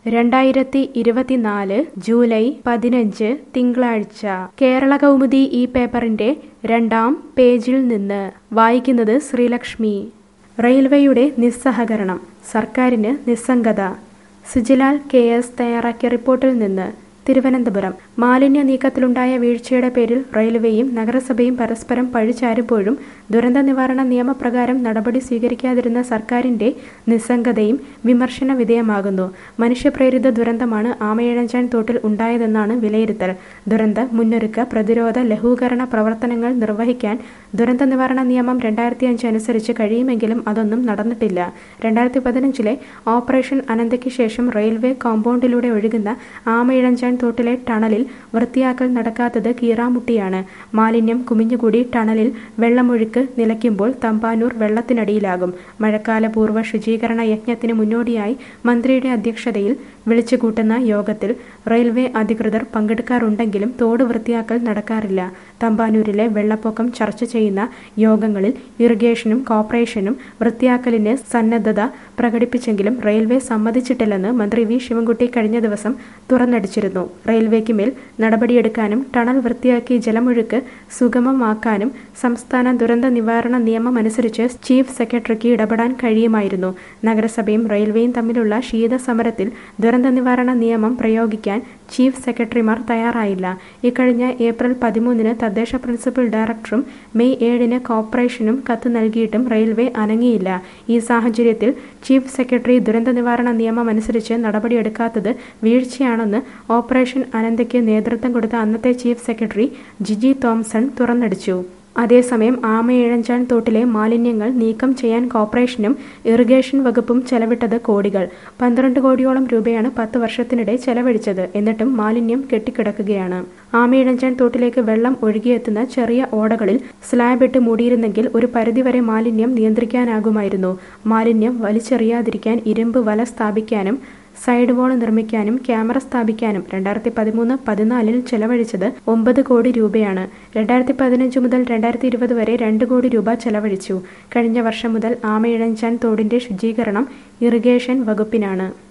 രണ്ടായിരത്തി ഇരുപത്തിനാല് ജൂലൈ പതിനഞ്ച് തിങ്കളാഴ്ച കേരള കൗമുദി ഈ പേപ്പറിന്റെ രണ്ടാം പേജിൽ നിന്ന് വായിക്കുന്നത് ശ്രീലക്ഷ്മി റെയിൽവേയുടെ നിസ്സഹകരണം സർക്കാരിന് നിസ്സംഗത സുജിലാൽ കെ എസ് തയ്യാറാക്കിയ റിപ്പോർട്ടിൽ നിന്ന് തിരുവനന്തപുരം മാലിന്യ നീക്കത്തിലുണ്ടായ വീഴ്ചയുടെ പേരിൽ റെയിൽവേയും നഗരസഭയും പരസ്പരം പഴിചാരുമ്പോഴും ദുരന്ത നിവാരണ നിയമപ്രകാരം നടപടി സ്വീകരിക്കാതിരുന്ന സർക്കാരിന്റെ നിസ്സംഗതയും വിമർശന വിധേയമാകുന്നു മനുഷ്യപ്രേരിത ദുരന്തമാണ് ആമയിഴഞ്ചാൻ തോട്ടിൽ ഉണ്ടായതെന്നാണ് വിലയിരുത്തൽ ദുരന്ത മുന്നൊരുക്ക പ്രതിരോധ ലഘൂകരണ പ്രവർത്തനങ്ങൾ നിർവഹിക്കാൻ ദുരന്ത നിവാരണ നിയമം രണ്ടായിരത്തി അഞ്ച് അനുസരിച്ച് കഴിയുമെങ്കിലും അതൊന്നും നടന്നിട്ടില്ല രണ്ടായിരത്തി പതിനഞ്ചിലെ ഓപ്പറേഷൻ അനന്തയ്ക്ക് ശേഷം റെയിൽവേ കോമ്പൗണ്ടിലൂടെ ഒഴുകുന്ന ആമയിഴഞ്ചാൻ തോട്ടിലെ ടണലിൽ വൃത്തിയാക്കൽ നടക്കാത്തത് കീറാമുട്ടിയാണ് മാലിന്യം കുമിഞ്ഞുകൂടി ടണലിൽ വെള്ളമൊഴുക്ക് നിലയ്ക്കുമ്പോൾ തമ്പാനൂർ വെള്ളത്തിനടിയിലാകും മഴക്കാല പൂർവ്വ ശുചീകരണ യജ്ഞത്തിന് മുന്നോടിയായി മന്ത്രിയുടെ അധ്യക്ഷതയിൽ വിളിച്ചുകൂട്ടുന്ന യോഗത്തിൽ റെയിൽവേ അധികൃതർ പങ്കെടുക്കാറുണ്ടെങ്കിലും തോട് വൃത്തിയാക്കൽ നടക്കാറില്ല തമ്പാനൂരിലെ വെള്ളപ്പൊക്കം ചർച്ച ചെയ്യുന്ന യോഗങ്ങളിൽ ഇറിഗേഷനും കോർപ്പറേഷനും വൃത്തിയാക്കലിന് സന്നദ്ധത പ്രകടിപ്പിച്ചെങ്കിലും റെയിൽവേ സമ്മതിച്ചിട്ടില്ലെന്ന് മന്ത്രി വി ശിവൻകുട്ടി കഴിഞ്ഞ ദിവസം തുറന്നടിച്ചിരുന്നു റെയിൽവേക്ക് മേൽ നടപടിയെടുക്കാനും ടണൽ വൃത്തിയാക്കി ജലമൊഴുക്ക് സുഗമമാക്കാനും സംസ്ഥാന ദുരന്ത നിവാരണ നിയമം അനുസരിച്ച് ചീഫ് സെക്രട്ടറിക്ക് ഇടപെടാൻ കഴിയുമായിരുന്നു നഗരസഭയും റെയിൽവേയും തമ്മിലുള്ള ശീതസമരത്തിൽ ദുരന്ത നിവാരണ നിയമം പ്രയോഗിക്കാൻ ചീഫ് സെക്രട്ടറിമാർ തയ്യാറായില്ല ഇക്കഴിഞ്ഞ ഏപ്രിൽ പതിമൂന്നിന് തദ്ദേശ പ്രിൻസിപ്പൽ ഡയറക്ടറും മെയ് ഏഴിന് കോർപ്പറേഷനും കത്ത് നൽകിയിട്ടും റെയിൽവേ അനങ്ങിയില്ല ഈ സാഹചര്യത്തിൽ ചീഫ് സെക്രട്ടറി ദുരന്ത നിവാരണ നിയമം അനുസരിച്ച് നടപടിയെടുക്കാത്തത് വീഴ്ചയാണെന്ന് ഓപ്പറേഷൻ അനന്തയ്ക്ക് നേതൃത്വം കൊടുത്ത അന്നത്തെ ചീഫ് സെക്രട്ടറി ജിജി തോംസൺ തുറന്നടിച്ചു അതേസമയം ആമയിഴഞ്ചാൻ തോട്ടിലെ മാലിന്യങ്ങൾ നീക്കം ചെയ്യാൻ കോർപ്പറേഷനും ഇറിഗേഷൻ വകുപ്പും ചെലവിട്ടത് കോടികൾ പന്ത്രണ്ട് കോടിയോളം രൂപയാണ് പത്ത് വർഷത്തിനിടെ ചെലവഴിച്ചത് എന്നിട്ടും മാലിന്യം കെട്ടിക്കിടക്കുകയാണ് ആമയിഴഞ്ചാൻ തോട്ടിലേക്ക് വെള്ളം ഒഴുകിയെത്തുന്ന ചെറിയ ഓടകളിൽ സ്ലാബ് ഇട്ട് മൂടിയിരുന്നെങ്കിൽ ഒരു പരിധിവരെ മാലിന്യം നിയന്ത്രിക്കാനാകുമായിരുന്നു മാലിന്യം വലിച്ചെറിയാതിരിക്കാൻ ഇരുമ്പ് വല സ്ഥാപിക്കാനും സൈഡ് വാൾ നിർമ്മിക്കാനും ക്യാമറ സ്ഥാപിക്കാനും രണ്ടായിരത്തി പതിമൂന്ന് പതിനാലിൽ ചെലവഴിച്ചത് ഒമ്പത് കോടി രൂപയാണ് രണ്ടായിരത്തി പതിനഞ്ച് മുതൽ രണ്ടായിരത്തി ഇരുപത് വരെ രണ്ട് കോടി രൂപ ചെലവഴിച്ചു കഴിഞ്ഞ വർഷം മുതൽ ആമയിഴഞ്ചാൻ തോടിന്റെ ശുചീകരണം ഇറിഗേഷൻ വകുപ്പിനാണ്